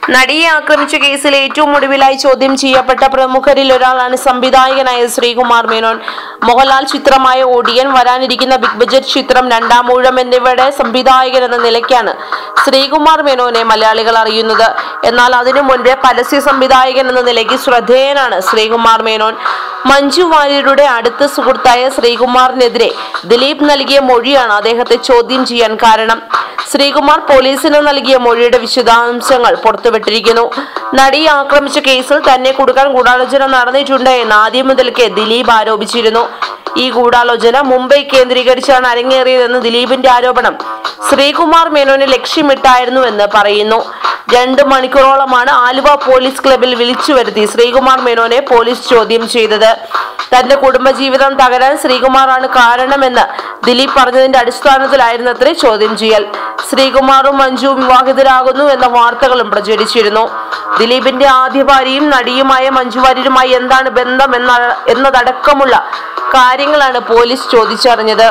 നടിയെ ആക്രമിച്ച കേസിൽ ഏറ്റവും ഒടുവിലായി ചോദ്യം ചെയ്യപ്പെട്ട പ്രമുഖരിൽ ഒരാളാണ് സംവിധായകനായ ശ്രീകുമാർ മേനോൻ മോഹൻലാൽ ചിത്രമായ ഓടിയൻ വരാനിരിക്കുന്ന ബിഗ് ബജറ്റ് ചിത്രം രണ്ടാം ഊഴം എന്നിവയുടെ സംവിധായകൻ എന്ന നിലയ്ക്കാണ് ശ്രീകുമാർ മേനോനെ മലയാളികൾ അറിയുന്നത് എന്നാൽ അതിനു മുൻപേ പരസ്യ സംവിധായകൻ എന്ന നിലയ്ക്ക് ശ്രദ്ധേയനാണ് ശ്രീകുമാർ മേനോൻ മഞ്ജു വാര്യരുടെ അടുത്ത സുഹൃത്തായ ശ്രീകുമാറിനെതിരെ ദിലീപ് നൽകിയ മൊഴിയാണ് അദ്ദേഹത്തെ ചോദ്യം ചെയ്യാൻ കാരണം ശ്രീകുമാർ പോലീസിന് നൽകിയ മൊഴിയുടെ വിശദാംശങ്ങൾ പുറത്തുവിട്ടിരിക്കുന്നു നടിയെ ആക്രമിച്ച കേസിൽ തന്നെ കൊടുക്കാൻ ഗൂഢാലോചന നടന്നിട്ടുണ്ട് എന്ന് ആദ്യം മുതൽക്കേ ദിലീപ് ആരോപിച്ചിരുന്നു ഈ ഗൂഢാലോചന മുംബൈ കേന്ദ്രീകരിച്ചാണ് അരങ്ങേറിയതെന്ന് ദിലീപിന്റെ ആരോപണം ശ്രീകുമാർ മേനോനെ ലക്ഷ്യമിട്ടായിരുന്നുവെന്ന് പറയുന്നു രണ്ട് മണിക്കൂറോളമാണ് ആലുവ പോലീസ് ക്ലബിൽ വിളിച്ചു വരുത്തി ശ്രീകുമാർ മേനോനെ പോലീസ് ചോദ്യം ചെയ്തത് തന്റെ കുടുംബജീവിതം തകരാൻ ശ്രീകുമാറാണ് കാരണമെന്ന് ദിലീപ് പറഞ്ഞതിന്റെ അടിസ്ഥാനത്തിലായിരുന്നത്രേ ചോദ്യം ചെയ്യൽ ശ്രീകുമാറും മഞ്ജുവും വിവാഹിതരാകുന്നു എന്ന വാർത്തകളും പ്രചരിച്ചിരുന്നു ദിലീപിന്റെ ആദ്യ ഭാര്യയും നടിയുമായ മഞ്ജു വാര്യരുമായി എന്താണ് ബന്ധം എന്ന എന്നതടക്കമുള്ള കാര്യങ്ങളാണ് പോലീസ് ചോദിച്ചറിഞ്ഞത്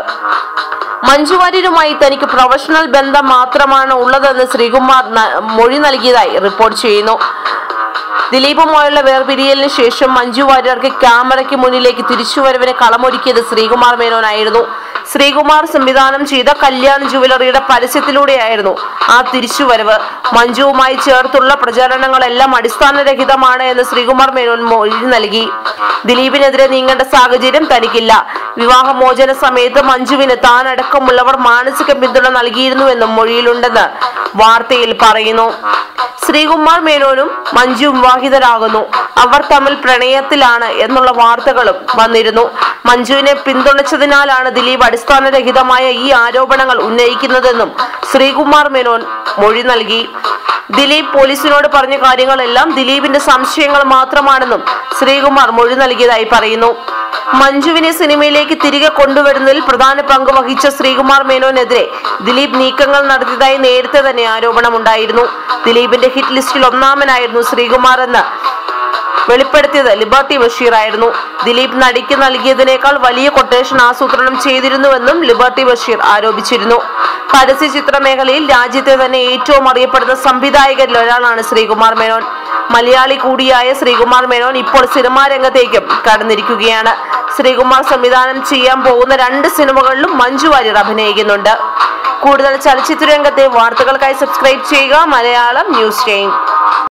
മഞ്ജു വാര്യരുമായി തനിക്ക് പ്രൊഫഷണൽ ബന്ധം മാത്രമാണ് ഉള്ളതെന്ന് ശ്രീകുമാർ ന- മൊഴി നൽകിയതായി റിപ്പോർട്ട് ചെയ്യുന്നു ദിലീപുമായുള്ള വേർപിരിയലിന് ശേഷം മഞ്ജു വാര്യർക്ക് ക്യാമറയ്ക്ക് മുന്നിലേക്ക് തിരിച്ചുവരവിന് കളമൊരുക്കിയത് ശ്രീകുമാർ മേനോനായിരുന്നു ശ്രീകുമാർ സംവിധാനം ചെയ്ത കല്യാൺ ജുവലറിയുടെ പരസ്യത്തിലൂടെയായിരുന്നു ആ തിരിച്ചുവരവ് മഞ്ജുവുമായി ചേർത്തുള്ള പ്രചരണങ്ങളെല്ലാം അടിസ്ഥാനരഹിതമാണ് എന്ന് ശ്രീകുമാർ മേനോൻ മൊഴി നൽകി ദിലീപിനെതിരെ നീങ്ങേണ്ട സാഹചര്യം തനിക്കില്ല വിവാഹമോചന സമയത്ത് മഞ്ജുവിന് താൻ അടക്കമുള്ളവർ മാനസിക പിന്തുണ നൽകിയിരുന്നുവെന്നും മൊഴിയിലുണ്ടെന്ന് വാർത്തയിൽ പറയുന്നു ശ്രീകുമാർ മേനോനും മഞ്ജു വിവാഹിതരാകുന്നു അവർ തമ്മിൽ പ്രണയത്തിലാണ് എന്നുള്ള വാർത്തകളും വന്നിരുന്നു മഞ്ജുവിനെ പിന്തുണച്ചതിനാലാണ് ദിലീപ് അടിസ്ഥാനരഹിതമായ ഈ ആരോപണങ്ങൾ ഉന്നയിക്കുന്നതെന്നും ശ്രീകുമാർ മേനോൻ മൊഴി നൽകി ദിലീപ് പോലീസിനോട് പറഞ്ഞ കാര്യങ്ങളെല്ലാം ദിലീപിന്റെ സംശയങ്ങൾ മാത്രമാണെന്നും ശ്രീകുമാർ മൊഴി നൽകിയതായി പറയുന്നു മഞ്ജുവിനെ സിനിമയിലേക്ക് തിരികെ കൊണ്ടുവരുന്നതിൽ പ്രധാന പങ്ക് വഹിച്ച ശ്രീകുമാർ മേനോനെതിരെ ദിലീപ് നീക്കങ്ങൾ നടത്തിയതായി നേരത്തെ തന്നെ ആരോപണമുണ്ടായിരുന്നു ദിലീപിന്റെ ഹിറ്റ് ലിസ്റ്റിൽ ഒന്നാമനായിരുന്നു ശ്രീകുമാർ എന്ന് വെളിപ്പെടുത്തിയത് ലിബർട്ടി ബഷീർ ആയിരുന്നു ദിലീപ് നടിക്ക് നൽകിയതിനേക്കാൾ വലിയ കൊട്ടേഷൻ ആസൂത്രണം ചെയ്തിരുന്നുവെന്നും ലിബർട്ടി ബഷീർ ആരോപിച്ചിരുന്നു പരസ്യ ചിത്ര മേഖലയിൽ രാജ്യത്തെ തന്നെ ഏറ്റവും അറിയപ്പെടുന്ന സംവിധായകരിൽ ഒരാളാണ് ശ്രീകുമാർ മേനോൻ മലയാളി കൂടിയായ ശ്രീകുമാർ മേനോൻ ഇപ്പോൾ സിനിമാ രംഗത്തേക്കും കടന്നിരിക്കുകയാണ് ശ്രീകുമാർ സംവിധാനം ചെയ്യാൻ പോകുന്ന രണ്ട് സിനിമകളിലും മഞ്ജു വാര്യർ അഭിനയിക്കുന്നുണ്ട് കൂടുതൽ ചലച്ചിത്ര രംഗത്തെ വാർത്തകൾക്കായി സബ്സ്ക്രൈബ് ചെയ്യുക മലയാളം ന്യൂസ് ടൈം